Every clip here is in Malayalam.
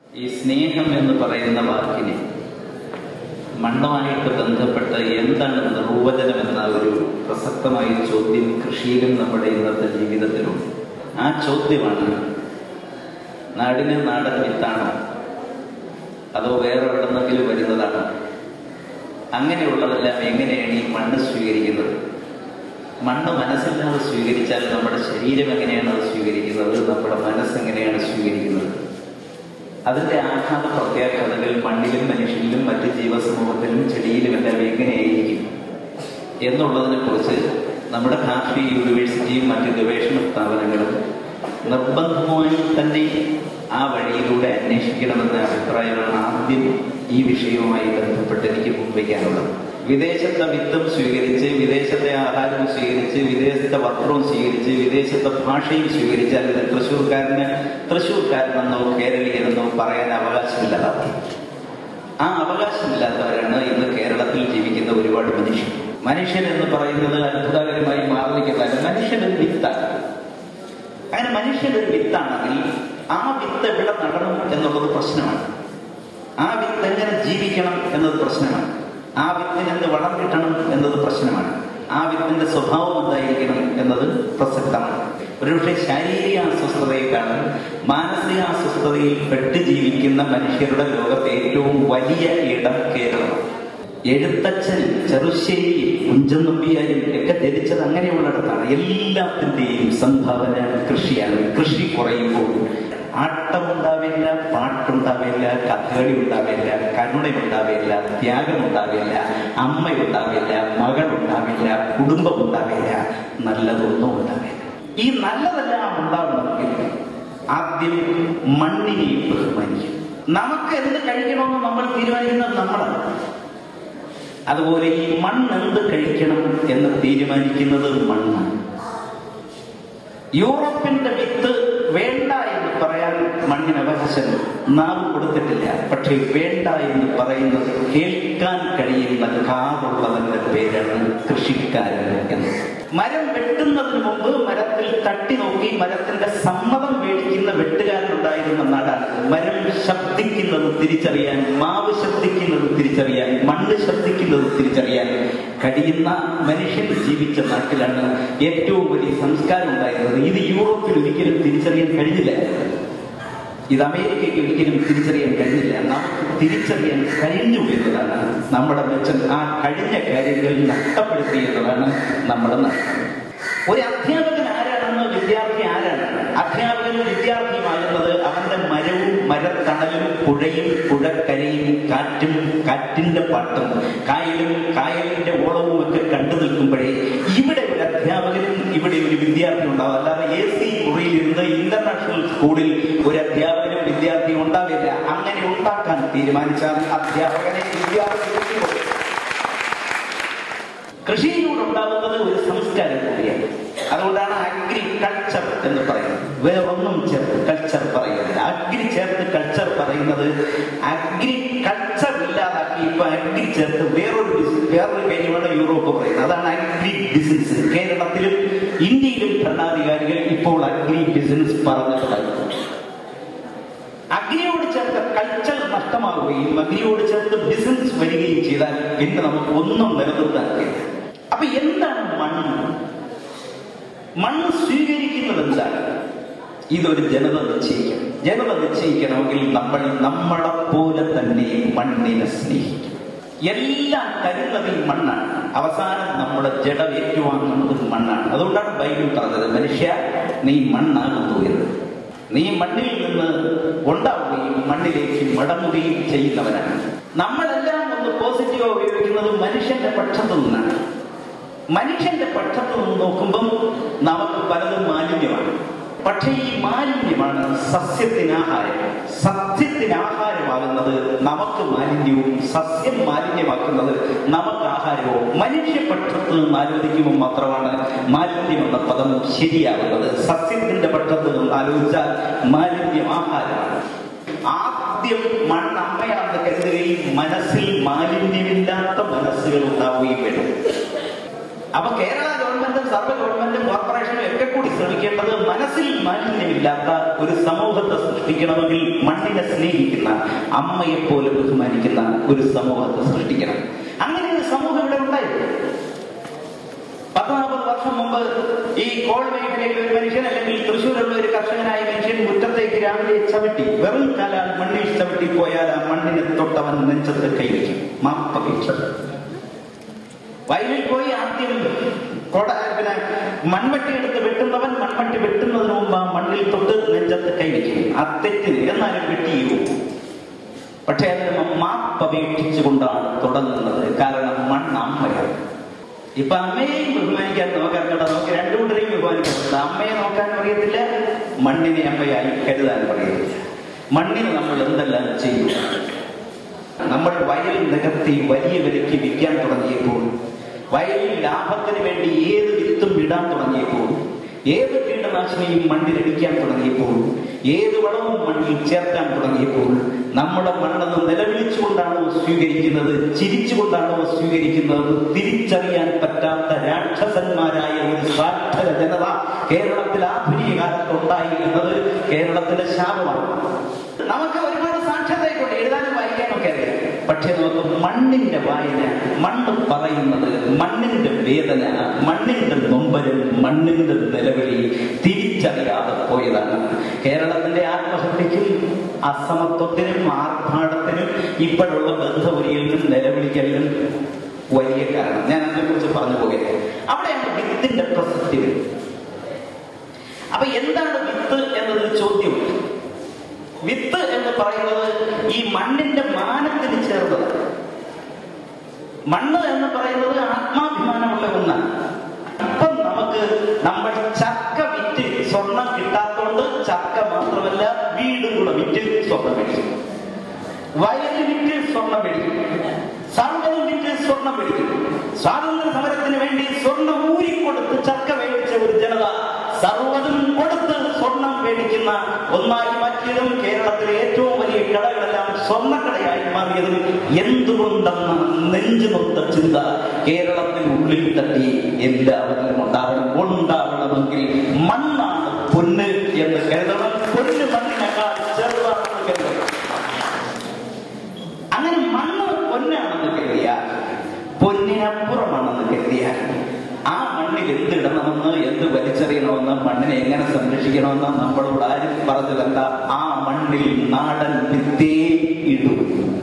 ഈ സ്നേഹം എന്ന് പറയുന്ന വാക്കിനെ മണ്ണുമായിട്ട് ബന്ധപ്പെട്ട് എന്താണ് നിർവചനം എന്ന ഒരു പ്രസക്തമായ ചോദ്യം കൃഷിയിലും നമ്മുടെ ഇന്നത്തെ ജീവിതത്തിലുണ്ട് ആ ചോദ്യമാണ് നാടിന് നാടൻ വിത്താണോ അതോ വേറെ എവിടെന്നെങ്കിലും വരുന്നതാണോ അങ്ങനെയുള്ളതെല്ലാം എങ്ങനെയാണ് ഈ മണ്ണ് സ്വീകരിക്കുന്നത് മണ്ണ് മനസ്സില്ലാതെ സ്വീകരിച്ചാൽ നമ്മുടെ ശരീരം എങ്ങനെയാണ് അത് സ്വീകരിക്കുന്നത് നമ്മുടെ മനസ്സ് എങ്ങനെയാണ് സ്വീകരിക്കുന്നത് അതിന്റെ ആഘാത പ്രത്യാഘാതങ്ങൾ മണ്ണിലും മനുഷ്യനിലും മറ്റ് ജീവസമൂഹത്തിലും ചെടിയിലും എല്ലാം എങ്ങനെയായിരിക്കും എന്നുള്ളതിനെ കുറിച്ച് നമ്മുടെ കാർഷിക യൂണിവേഴ്സിറ്റിയും മറ്റ് ഗവേഷണ സ്ഥാപനങ്ങളും നിർബന്ധമായി തന്നെ ആ വഴിയിലൂടെ അന്വേഷിക്കണമെന്ന അഭിപ്രായമാണ് ആദ്യം ഈ വിഷയവുമായി ബന്ധപ്പെട്ട് എനിക്ക് മുൻവയ്ക്കാനുള്ളത് വിദേശത്തെ വിത്തും സ്വീകരിച്ച് വിദേശത്തെ ആഹാരവും സ്വീകരിച്ച് വിദേശത്തെ വസ്ത്രവും സ്വീകരിച്ച് വിദേശത്തെ ഭാഷയും സ്വീകരിച്ചാൽ ഇത് തൃശ്ശൂർക്കാരന് തൃശ്ശൂർക്കാരനെന്നോ കേരളീയനെന്നോ പറയാൻ അവകാശമില്ലാതാവും ആ അവകാശമില്ലാത്തവരാണ് ഇന്ന് കേരളത്തിൽ ജീവിക്കുന്ന ഒരുപാട് മനുഷ്യർ മനുഷ്യൻ എന്ന് പറയുന്നത് അത്ഭുതകരമായി മാറി നിൽക്കുന്നതല്ല മനുഷ്യൻ ഒരു വിത്താണ് അങ്ങനെ മനുഷ്യൻ ഒരു വിത്താണെങ്കിൽ ആ വിത്ത് എവിടെ നടണം എന്നുള്ളത് പ്രശ്നമാണ് ആ വിത്ത് എങ്ങനെ ജീവിക്കണം എന്നത് പ്രശ്നമാണ് ആ വിത്തിന് എന്ത് വളം കിട്ടണം എന്നത് പ്രശ്നമാണ് ആ വിത്തിന്റെ സ്വഭാവം എന്തായിരിക്കണം എന്നത് പ്രസക്തമാണ് ഒരുപക്ഷെ ശാരീരിക അസ്വസ്ഥതയെക്കാളും മാനസിക അസ്വസ്ഥതയിൽ പെട്ട് ജീവിക്കുന്ന മനുഷ്യരുടെ ലോകത്തെ ഏറ്റവും വലിയ ഇടം കേരളമാണ് എഴുത്തച്ഛൻ ചെറുശ്ശേരി കുഞ്ചൻ നമ്പിയാരും ഒക്കെ ജനിച്ചത് അങ്ങനെയുള്ളിടത്താണ് എല്ലാത്തിൻ്റെയും സംഭാവന കൃഷിയാണ് കൃഷി കുറയുമ്പോൾ ആട്ടമുണ്ടാവില്ല പാട്ടുണ്ടാവില്ല കഥകളി ഉണ്ടാവില്ല കരുണയുണ്ടാവില്ല ത്യാഗമുണ്ടാവില്ല അമ്മയുണ്ടാവില്ല മകളുണ്ടാവില്ല കുടുംബമുണ്ടാവില്ല നല്ലതൊന്നും ഉണ്ടാവില്ല ഈ നല്ലതെല്ലാം ഉണ്ടാവണമെങ്കിൽ ആദ്യം മണ്ണിനെ ബഹുമാനിക്കും നമുക്ക് എന്ത് കഴിക്കണമെന്ന് നമ്മൾ തീരുമാനിക്കുന്നത് നമ്മളാണ് അതുപോലെ ഈ മണ്ണ് എന്ത് കഴിക്കണം എന്ന് തീരുമാനിക്കുന്നത് മണ്ണാണ് യൂറോപ്പിന്റെ വിത്ത് വേണ്ട എന്ന് പറയാൻ മണ്ണിന് അവകാശം നാം കൊടുത്തിട്ടില്ല പക്ഷെ വേണ്ട എന്ന് പറയുന്നത് കേൾക്കാൻ കഴിയുന്ന കാറുള്ളവന്റെ പേരാണ് കൃഷിക്കാരൻ എന്ന് മരം വെട്ടുന്നതിന് മുമ്പ് മരത്തിൽ തട്ടി നോക്കി മരത്തിന്റെ സമ്മതം മേടിക്കുന്ന വെട്ടുകാരനുണ്ടായിരുന്ന നാടാണ് മരം ശബ്ദിക്കുന്നത് തിരിച്ചറിയാൻ മാവ് ശബ്ദിക്കുന്നത് തിരിച്ചറിയാൻ മണ്ണ് ശബ്ദിക്കുന്നത് തിരിച്ചറിയാൻ കഴിയുന്ന മനുഷ്യൻ ജീവിച്ച നാട്ടിലാണ് ഏറ്റവും വലിയ സംസ്കാരം ഉണ്ടായിരുന്നത് ഇത് യൂറോപ്പിൽ ഒരിക്കലും തിരിച്ചറിയാൻ കഴിഞ്ഞില്ല ഇത് അമേരിക്കയ്ക്ക് ഒരിക്കലും തിരിച്ചറിയാൻ കഴിഞ്ഞില്ല നമുക്ക് തിരിച്ചറിയാൻ കഴിഞ്ഞു എന്നതാണ് നമ്മുടെ മെച്ചം ആ കഴിഞ്ഞ കാര്യങ്ങൾ നഷ്ടപ്പെടുത്തി എന്നതാണ് നമ്മുടെ നഷ്ടം ഒരു അധ്യാപകൻ ആരാണെന്ന് വിദ്യാർത്ഥി ആരാണ് അധ്യാപകനും വിദ്യാർത്ഥിയുമാകുന്നത് അവന്റെ മരവും മരത്തണലും പുഴയും പുഴക്കരയും കാറ്റും കാറ്റിന്റെ പാട്ടും കായലും കായലിന്റെ ഓളവും ഒക്കെ കണ്ടു നിൽക്കുമ്പോഴേ ഇവിടെ ഒരു അധ്യാപകനും ഇവിടെ ഒരു വിദ്യാർത്ഥി ഉണ്ടാവും അല്ലാതെ എ സി മുറിയിൽ ഇരുന്ന് ഇന്റർനാഷണൽ സ്കൂളിൽ ഒരു അധ്യാപകനും വിദ്യാർത്ഥിയും ഉണ്ടാവില്ല അങ്ങനെ ഉണ്ടാക്കാൻ തീരുമാനിച്ചാൽ അധ്യാപകനെ വിദ്യാർത്ഥി കൃഷിയിലൂടെ ഉണ്ടാകുന്നത് ഒരു സംസ്കാരം കൂടിയാണ് അതുകൊണ്ടാണ് അഗ്രികൾച്ചർ എന്ന് പറയുന്നത് വേറൊന്നും ചേർത്ത് കൾച്ചർ പറയുന്നത് അഗ്രി ചേർത്ത് കൾച്ചർ പറയുന്നത് അഗ്രികൾച്ചർ ഇല്ലാതാക്കി ഇപ്പൊ അഗ്രി ചേർത്ത് വേറൊരു വേറൊരു കാര്യമാണ് യൂറോപ്പ് പറയുന്നത് അതാണ് അഗ്രി ബിസിനസ് കേരളത്തിലും ഇന്ത്യയിലും ഭരണാധികാരികൾ ഇപ്പോൾ അഗ്രി ബിസിനസ് പറഞ്ഞു തുടങ്ങി അഗ്രിയോട് ചേർത്ത് കൾച്ചർ നഷ്ടമാവുകയും അഗ്രിയോട് ചേർത്ത് ബിസിനസ് വരികയും ചെയ്താൽ പിന്നെ നമുക്ക് ഒന്നും നിലനിർത്താൻ കഴിയില്ല അപ്പൊ എന്താണ് മണ്ണ് മണ്ണ് സ്വീകരിക്കുന്നത് എന്താണ് ഇതൊരു ജനത നിശ്ചയിക്കണം ജനത നിശ്ചയിക്കണമെങ്കിൽ നമ്മൾ നമ്മളെ പോലെ തന്നെ മണ്ണിനെ സ്നേഹിക്കും എല്ലാം തരുന്നത് ഈ മണ്ണാണ് അവസാനം നമ്മുടെ ജഡ ഏറ്റുവാങ്ങുന്നത് മണ്ണാണ് അതുകൊണ്ടാണ് ബൈബിൾ പറഞ്ഞത് മനുഷ്യ നീ മണ്ണാകുന്നു എന്ന് നീ മണ്ണിൽ നിന്ന് ഉണ്ടാവുകയും മണ്ണിലേക്ക് മടങ്ങുകയും ചെയ്യുന്നവനാണ് നമ്മളെല്ലാം ഒന്ന് പോസിറ്റീവ് ഉപയോഗിക്കുന്നത് മനുഷ്യന്റെ പക്ഷത്തു നിന്നാണ് മനുഷ്യന്റെ പക്ഷത്തു നിന്ന് നോക്കുമ്പം നമുക്ക് പലതും മാലിന്യമാണ് പക്ഷേ ഈ മാലിന്യമാണ് സസ്യത്തിന് ആഹാരം സസ്യത്തിന് ആഹാരമാകുന്നത് നമുക്ക് മാലിന്യവും സസ്യം മാലിന്യമാക്കുന്നത് നമുക്ക് ആഹാരവും മനുഷ്യപക്ഷത്ത് നിന്ന് ആലോചിക്കുമ്പോൾ മാത്രമാണ് മാലിന്യം എന്ന പദം ശരിയാകുന്നത് സസ്യത്തിന്റെ പക്ഷത്ത് നിന്ന് ആലോചിച്ചാൽ മാലിന്യം ആഹാരമാണ് ആദ്യം മണ്ണമ്മയാണെന്ന് കരുതുകയും മനസ്സിൽ മാലിന്യമില്ലാത്ത മനസ്സുകൾ ഉണ്ടാവുകയും വേണം അപ്പൊ കേരള ഗവൺമെന്റും സർവ്വ ഗവൺമെന്റും കോർപ്പറേഷനും ഒക്കെ കൂടി ശ്രമിക്കേണ്ടത് മനസ്സിൽ മാലിന്യമില്ലാത്ത ഒരു സമൂഹത്തെ സൃഷ്ടിക്കണമെങ്കിൽ മണ്ണിനെ സ്നേഹിക്കുന്ന അമ്മയെ പോലെ ബഹുമാനിക്കുന്ന ഒരു സമൂഹത്തെ സൃഷ്ടിക്കണം അങ്ങനെ ഒരു സമൂഹം ഇവിടെ ഉണ്ടായിരുന്നു പത്തൊമ്പത് വർഷം മുമ്പ് ഈ കോൾ മേഖലയിൽ ഒരു മനുഷ്യൻ അല്ലെങ്കിൽ തൃശ്ശൂരുള്ള ഒരു കർഷകനായ മനുഷ്യൻ മുറ്റത്തേക്ക് രാവിലെ ചവിട്ടി വെറും കാലാൽ മണ്ണിൽ ചവിട്ടി പോയാൽ ആ മണ്ണിനെ തൊട്ടവൻ നെഞ്ചത്ത് കൈവയ്ക്കും മാപ്പപേക്ഷ വയലിൽ പോയി ആദ്യം കൊട പിന്നെ മൺവെട്ടി എടുത്ത് വെട്ടുന്നവൻ മൺവെട്ടി വെട്ടുന്നതിന് മുമ്പ് ആ മണ്ണിൽ തൊട്ട് നെഞ്ചത്ത് കൈവയ്ക്കും ആ തെറ്റിന് എന്നാലും വെട്ടിയൂ പക്ഷെ അതിന് മാപ്പപേക്ഷിച്ചുകൊണ്ടാണ് തുടങ്ങുന്നത് കാരണം മണ്ണ് അമ്മയാണ് ഇപ്പൊ അമ്മയെയും ബഹുമാനിക്കാൻ നോക്കാൻ കേട്ടോ നമുക്ക് രണ്ടുകൂട്ടരെയും ബഹുമാനിക്കുന്നുണ്ട് അമ്മയെ നോക്കാൻ അറിയത്തില്ല മണ്ണിനെ അമ്മയായി കരുതാൻ അറിയത്തില്ല മണ്ണിന് നമ്മൾ എന്തെല്ലാം ചെയ്യും നമ്മൾ വയൽ നികത്തി വലിയ വിലയ്ക്ക് വിൽക്കാൻ തുടങ്ങിയപ്പോൾ വയലിൽ ലാഭത്തിന് വേണ്ടി ഏത് വിത്തും ഇടാൻ തുടങ്ങിയപ്പോൾ ഏത് കീടനാശിനിയും മണ്ണിലടിക്കാൻ തുടങ്ങിയപ്പോൾ ഏത് വളവും മണ്ണിൽ ചേർക്കാൻ തുടങ്ങിയപ്പോൾ നമ്മുടെ മണ്ണെന്ന് നിലവിളിച്ചുകൊണ്ടാണോ സ്വീകരിക്കുന്നത് ചിരിച്ചുകൊണ്ടാണോ സ്വീകരിക്കുന്നത് തിരിച്ചറിയാൻ പറ്റാത്ത രാക്ഷസന്മാരായ ഒരു സാക്ഷര ജനത കേരളത്തിൽ ആധുനിക കാലത്ത് ഉണ്ടായി എന്നത് കേരളത്തിലെ ശാപമാണ് നമുക്ക് ഒരുപാട് സാക്ഷരതയൊക്കെ എഴുതാനും വായിക്കാനും ഒക്കെ അറിയാം പക്ഷെ നമുക്ക് മണ്ണിന്റെ വായന മണ്ണ് പറയുന്നത് മണ്ണിന്റെ വേദന മണ്ണിന്റെ നൊമ്പരം മണ്ണിന്റെ നിലവിളി തിരിച്ചറിയാതെ പോയതാണ് കേരളത്തിന്റെ ആത്മഹത്യക്കും അസമത്വത്തിനും ആർഭാടത്തിനും ഇപ്പോഴുള്ള ബന്ധപുരിയിലും നിലവിളിക്കലിനും വലിയ കാരണം ഞാൻ അതിനെക്കുറിച്ച് പറഞ്ഞു പോകുന്നത് അവിടെയാണ് വിത്തിന്റെ പ്രസക്തി വരുന്നത് അപ്പൊ എന്താണ് വിത്ത് എന്നതൊരു ചോദ്യമുണ്ട് വിത്ത് എന്ന് പറയുന്നത് ഈ മണ്ണിന്റെ മാനത്തിന് ചേർന്നത് മണ്ണ് എന്ന് പറയുന്നത് ആത്മാഭിമാനമുള്ള ഒന്നാണ് ഇപ്പം നമുക്ക് നമ്മൾ ചക്ക വിറ്റ് സ്വർണം കിട്ടാത്തോണ്ട് ചക്ക മാത്രമല്ല വീടും കൂടെ വിറ്റ് സ്വർണം മേടിക്കും വയല് വിറ്റ് സ്വർണം മേടിക്കും സർവ്വതും വിറ്റ് സ്വർണം മേടിക്കും സ്വാതന്ത്ര്യ സമരത്തിന് വേണ്ടി സ്വർണം ഊരിക്കൊടുത്ത് ചക്ക മേടിച്ച ഒരു ജനത സർവ്വതും കൊടുത്ത് സ്വർണം മേടിക്കുന്ന ഒന്നായി മാറ്റിയതും കേരളത്തിലെ ഏറ്റവും വലിയ കടകളെല്ലാം സ്വർണ്ണക്കടയായി മാറിയതും എന്തുകൊണ്ടെന്ന നെഞ്ചുനൊത്ത ചിന്ത കേരളത്തിൽ ഉള്ളിൽ തട്ടി എല്ലാവരിലും ഉണ്ടാവണം ഉണ്ടാവണമെങ്കിൽ മണ്ണാണ് പൊന്ന് എന്ന് കരുതണം പൊന്ന് മണ്ണിനേക്കാൾ ചെറുതാണെന്ന് കരുതണം അങ്ങനെ മണ്ണ് പൊന്നാണെന്ന് കരുതിയാൽ പൊന്നിനപ്പുറമാണെന്ന് കരുതിയാൽ ആ മണ്ണിൽ എന്തിടണമെന്ന് എന്ത് വലിച്ചെറിയണമെന്ന് മണ്ണിനെ എങ്ങനെ സംരക്ഷിക്കണമെന്ന് നമ്മളോട് ആരും പറഞ്ഞതല്ല ആ മണ്ണിൽ നാടൻ വിത്തേ ഇടൂ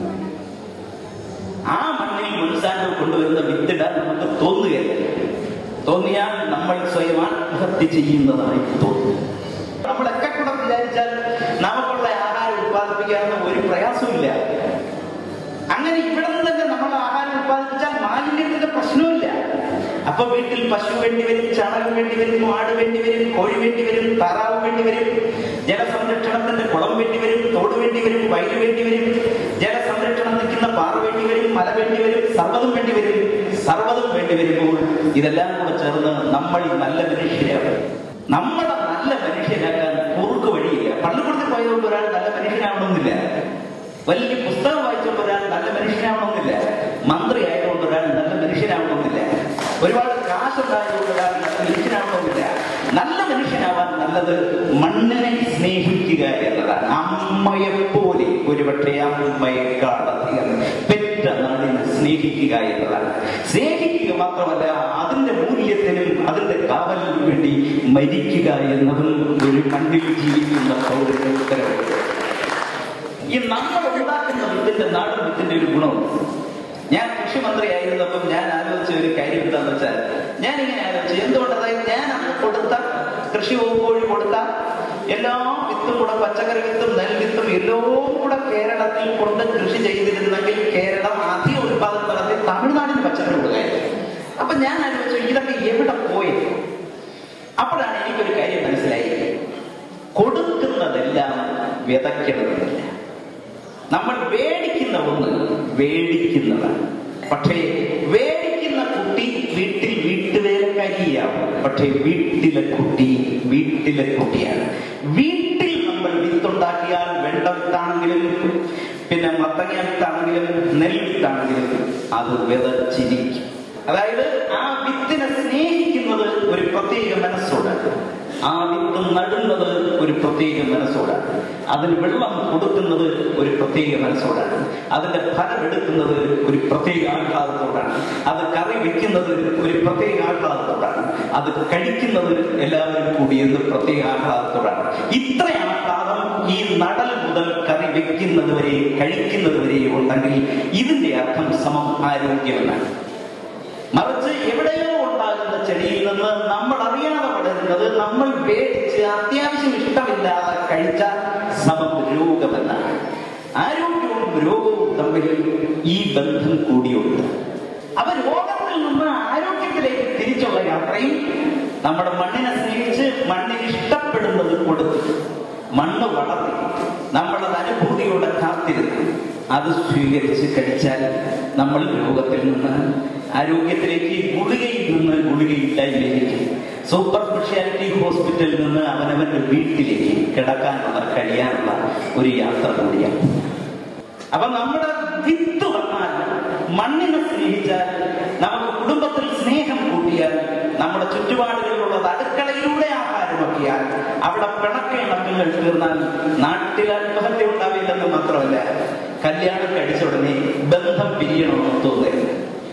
ആ മണ്ണിൽ മുൻസാൻഡ് കൊണ്ടുവരുന്ന വിത്തിടാൻ നമുക്ക് തോന്നുകയില്ല തോന്നിയാൽ നമ്മൾ സ്വയം ആത്മഹത്യ ചെയ്യുന്നതായി തോന്നും നമ്മളൊക്കെ കൂടെ വിചാരിച്ചാൽ നമുക്കുള്ള ആഹാരം ഉത്പാദിപ്പിക്കാവുന്ന ഒരു പ്രയാസമില്ല അങ്ങനെ ഇവിടെ നിന്ന് തന്നെ നമ്മൾ ആഹാരം ഉത്പാദിപ്പിച്ചാൽ മാലിന്യത്തിന്റെ പ്രശ്നമില്ല അപ്പൊ വീട്ടിൽ പശു വേണ്ടി വരും ചാണകം വേണ്ടി വരും ആട് വേണ്ടി വരും കോഴി വേണ്ടി വരും താറാവ് വേണ്ടി വരും ജലസംരക്ഷണത്തിന്റെ കുളം വേണ്ടി വരും തോട് വേണ്ടി വരും വയൽ വേണ്ടി വരും ജലസംരക്ഷണം നിൽക്കുന്ന പാറ വേണ്ടി വരും മല വേണ്ടി വരും സർവ്വതും വേണ്ടി വരും സർവ്വതും വേണ്ടി വരുമ്പോൾ ഇതെല്ലാം കൂടെ ചേർന്ന് നമ്മൾ നല്ല മനുഷ്യരാകും നമ്മളെ നല്ല മനുഷ്യരാക്കാൻ കുറുക്ക് വഴിയില്ല പള്ളിക്കൂടത്തിൽ പോയതുകൊണ്ട് ഒരാൾ നല്ല മനുഷ്യനാവണമെന്നില്ല വലിയ പുസ്തകം വായിച്ചുകൊണ്ട് ഒരാൾ നല്ല മനുഷ്യനാവണമെന്നില്ല മന്ത്രി ആയതുകൊണ്ട് ഒരാൾ നല്ല മനുഷ്യനാവണമെന്നില്ല ഒരുപാട് കാശുണ്ടായതുകൊണ്ട് ഒരാൾ നല്ല മനുഷ്യനാവണമെന്നില്ല നല്ല മനുഷ്യനാവാൻ നല്ലത് മണ്ണിനെ സ്നേഹിക്കുക എന്നതാണ് അമ്മയെപ്പോലെ ഒരുപക്ഷെ അമ്മയെക്കാളധികം പെറ്റ നാടിനെ സ്നേഹിക്കുക എന്നതാണ് സ്നേഹിക്കുക മാത്രമല്ല അതിന്റെ മൂല്യത്തിനും അതിന്റെ കാവലിനും വേണ്ടി മരിക്കുക എന്നതും ഒരു മണ്ണിൽ ജീവിക്കുന്ന പൗരന്റെ ഉത്തരവ് ഈ നമ്മൾ ഉണ്ടാക്കുന്ന വിത്തിന്റെ നാടൻ വിത്തിന്റെ ഒരു ഗുണമുണ്ട് ഞാൻ കൃഷിമന്ത്രി ആയിരുന്നപ്പം ഞാൻ ആലോചിച്ച ഒരു കാര്യം എന്താണെന്ന് വെച്ചാൽ ഞാൻ ഇങ്ങനെ ആലോചിച്ചു എന്തുകൊണ്ട് അതായത് ഞാൻ അന്ന് കൊടുത്ത കൃഷി വകുപ്പ് കൊടുത്ത എല്ലാ വിത്തും കൂടെ പച്ചക്കറി വിത്തും നെൽവിത്തും എല്ലാം കൂടെ കേരളത്തിൽ കൊണ്ട് കൃഷി ചെയ്തിരുന്നെങ്കിൽ കേരളം അധികം ഉത്പാദനം നടത്തി തമിഴ്നാടിന് പച്ചക്കറി കൊടുക്കായിരുന്നു അപ്പൊ ഞാൻ ആലോചിച്ചു ഇതൊക്കെ എവിടെ പോയി അപ്പോഴാണ് എനിക്കൊരു കാര്യം മനസ്സിലായി കൊടുക്കുന്നതെല്ലാം വിതയ്ക്കണമെന്നില്ല നമ്മൾ വേടിക്കുന്ന ഒന്ന് വേടിക്കുന്നതാണ് പക്ഷേ വേടിക്കുന്ന കുട്ടി വീട്ടിൽ വീട്ടുവേലക്കാരിയാവും പക്ഷേ വീട്ടിലെ കുട്ടി വീട്ടിലെ കുട്ടിയാണ് വീട്ടിൽ നമ്മൾ വിത്തുണ്ടാക്കിയാൽ വെണ്ട വിത്താണെങ്കിലും പിന്നെ മത്തങ്ങ വിത്താണെങ്കിലും നെൽവിത്താണെങ്കിലും അത് വിതച്ചിരിക്കും അതായത് ആ വിത്തിനെ സ്നേഹിക്കുന്നത് ഒരു പ്രത്യേക മനസ്സോടെ ആ വിത്ത് നടുന്നത് ഒരു പ്രത്യേക മനസ്സോടാണ് അതിന് വെള്ളം കൊടുക്കുന്നത് ഒരു പ്രത്യേക മനസ്സോടാണ് അതിന്റെ ഫലം എടുക്കുന്നത് ഒരു പ്രത്യേക ആഹ്ലാദത്തോടാണ് അത് കറി വെക്കുന്നത് ഒരു പ്രത്യേക ആഹ്ലാദത്തോടാണ് അത് കഴിക്കുന്നത് എല്ലാവരും കൂടി എന്ന് പ്രത്യേക ആഹ്ലാദത്തോടാണ് ഇത്ര ആഹ്ലാദം ഈ നടൽ മുതൽ കറി വെക്കുന്നത് വരെ കഴിക്കുന്നത് വരെ ഉണ്ടെങ്കിൽ ഇതിന്റെ അർത്ഥം സമം ആരോഗ്യമെന്നാണ് മറിച്ച് എവിടെയോ ഉണ്ടാകുന്ന ചെടിയിൽ നിന്ന് നമ്മൾ അറിയാതെ വളരുന്നത് നമ്മൾ പേടിച്ച് അത്യാവശ്യം ഇഷ്ടമില്ലാതെ കഴിച്ചാൽ സമം രോഗമെന്നാണ് ആരോഗ്യവും രോഗവും തമ്മിൽ ഈ ബന്ധം കൂടിയുണ്ട് അവ രോഗത്തിൽ നിന്ന് ആരോഗ്യത്തിലേക്ക് തിരിച്ചുള്ള യാത്രയും നമ്മുടെ മണ്ണിനെ സ്നേഹിച്ച് മണ്ണിന് ഇഷ്ടപ്പെടുന്നത് കൊടുത്ത് മണ്ണ് വളർത്തി നമ്മളത് അനുഭൂതിയോടെ കാത്തിരുന്ന് അത് സ്വീകരിച്ച് കഴിച്ചാൽ നമ്മൾ രോഗത്തിൽ നിന്ന് ആരോഗ്യത്തിലേക്ക് ഗുളികയിൽ നിന്ന് ഗുളികയില്ലായ്മയിലേക്ക് സൂപ്പർ സ്പെഷ്യാലിറ്റി ഹോസ്പിറ്റലിൽ നിന്ന് അവനവന്റെ വീട്ടിലേക്ക് കിടക്കാനുള്ള കഴിയാനുള്ള ഒരു യാത്ര കൂടിയാണ് അപ്പൊ നമ്മുടെ വിത്ത് വന്നാൽ മണ്ണിനെ സ്നേഹിച്ചാൽ നമുക്ക് കുടുംബത്തിൽ സ്നേഹം കൂട്ടിയാൽ നമ്മുടെ ചുറ്റുപാടുകളിലുള്ളത് അടുക്കളയിലൂടെ ആഹാരമാക്കിയാൽ അവിടെ പിണക്കിണക്കങ്ങൾ തീർന്നാൽ നാട്ടിൽ ആത്മഹത്യ ഉണ്ടാവില്ലെന്ന് മാത്രമല്ല കല്യാണം കഴിച്ച ഉടനെ ബന്ധം പിരിയണമെന്ന് തോന്നരുത്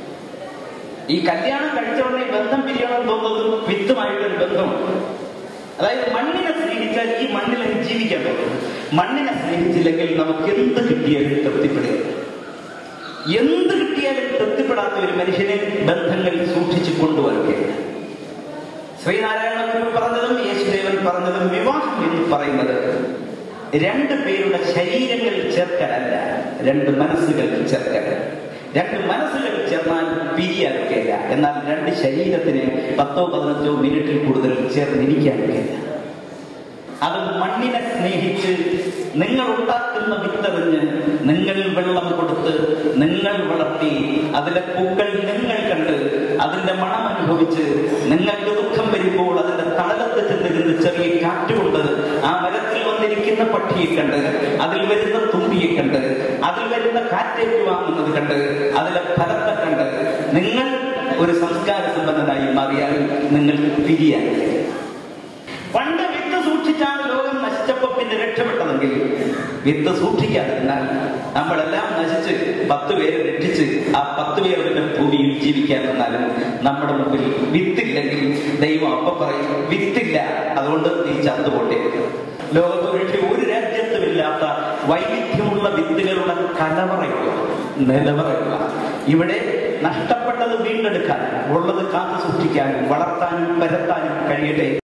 ഈ കല്യാണം കഴിച്ച ഉടനെ ബന്ധം പിരിയണമെന്ന് തോന്നുന്നത് വിത്തുമായിട്ടൊരു ബന്ധമുണ്ട് അതായത് മണ്ണിനെ സ്നേഹിച്ചാൽ ഈ മണ്ണിൽ അങ്ങ് ജീവിക്കാൻ പറ്റും മണ്ണിനെ സ്നേഹിച്ചില്ലെങ്കിൽ നമുക്ക് എന്ത് കിട്ടിയാലും തൃപ്തിപ്പെടുക എന്ത് കിട്ടിയാലും തൃപ്തിപ്പെടാത്ത ഒരു മനുഷ്യനെ ബന്ധങ്ങളിൽ സൂക്ഷിച്ചു കൊണ്ടുവരികയില്ല ശ്രീനാരായണ ഗുരു പറഞ്ഞതും യേശുദേവൻ പറഞ്ഞതും വിവാഹം എന്ന് പറയുന്നത് രണ്ട് പേരുടെ ശരീരങ്ങൾ ചേർക്കലല്ല രണ്ട് മനസ്സുകൾ ചേർക്കൽ രണ്ട് മനസ്സുകൾ ചേർന്നാൽ പിരിയാനൊക്കെയില്ല എന്നാൽ രണ്ട് ശരീരത്തിന് പത്തോ പതിനഞ്ചോ മിനിറ്റിൽ കൂടുതൽ ചേർന്നിരിക്കാനൊക്കെയില്ല അത് മണ്ണിനെ സ്നേഹിച്ച് നിങ്ങൾ ഉണ്ടാക്കുന്ന വിത്തെറിഞ്ഞ് നിങ്ങൾ വെള്ളം കൊടുത്ത് നിങ്ങൾ വളർത്തി അതിലെ പൂക്കൾ നിങ്ങൾ കണ്ട് അതിന്റെ മണം അനുഭവിച്ച് നിങ്ങൾക്ക് ദുഃഖം വരുമ്പോൾ അതിന്റെ തണലത്ത് ചെന്നിരുന്ന് ചെറിയ കാറ്റുകൊണ്ട് ആ മരത്തിൽ വന്നിരിക്കുന്ന പക്ഷിയെ കണ്ട് അതിൽ വരുന്ന തുമ്പിയെ കണ്ട് അതിൽ വരുന്ന കാറ്റേറ്റ് വാങ്ങുന്നത് കണ്ട് അതിലെ ഫലത്തെ കണ്ട് നിങ്ങൾ ഒരു സംസ്കാര സമ്പന്നനായി മാറിയാൽ നിങ്ങൾക്ക് പിരിയാൻ പണ്ട് വിത്ത് സൂക്ഷിച്ചാണ് ലോകം നശിച്ചപ്പോ പിന്നെ രക്ഷപ്പെട്ടതെങ്കിൽ വിത്ത് സൂക്ഷിക്കാതിരുന്നാൽ നമ്മളെല്ലാം നശിച്ച് പത്ത് പേരെ രക്ഷിച്ച് ആ പത്ത് പേരുടെ ഭൂമിയിൽ ജീവിക്കാൻ വന്നാലും നമ്മുടെ മുമ്പിൽ വിത്തില്ലെങ്കിൽ ദൈവം അപ്പൊ പറയും വിത്തില്ല അതുകൊണ്ട് നീ ചത്തുപോട്ടെ ലോകത്തൊരിട്ട് ഒരു രാജ്യത്തുമില്ലാത്ത വൈവിധ്യമുള്ള വിത്തുകളുടെ കലവറയുള്ള നിലവറയുള്ള ഇവിടെ നഷ്ടപ്പെട്ടത് വീണ്ടെടുക്കാനും ഉള്ളത് കാത്തു സൂക്ഷിക്കാനും വളർത്താനും പരത്താനും കഴിയട്ടെ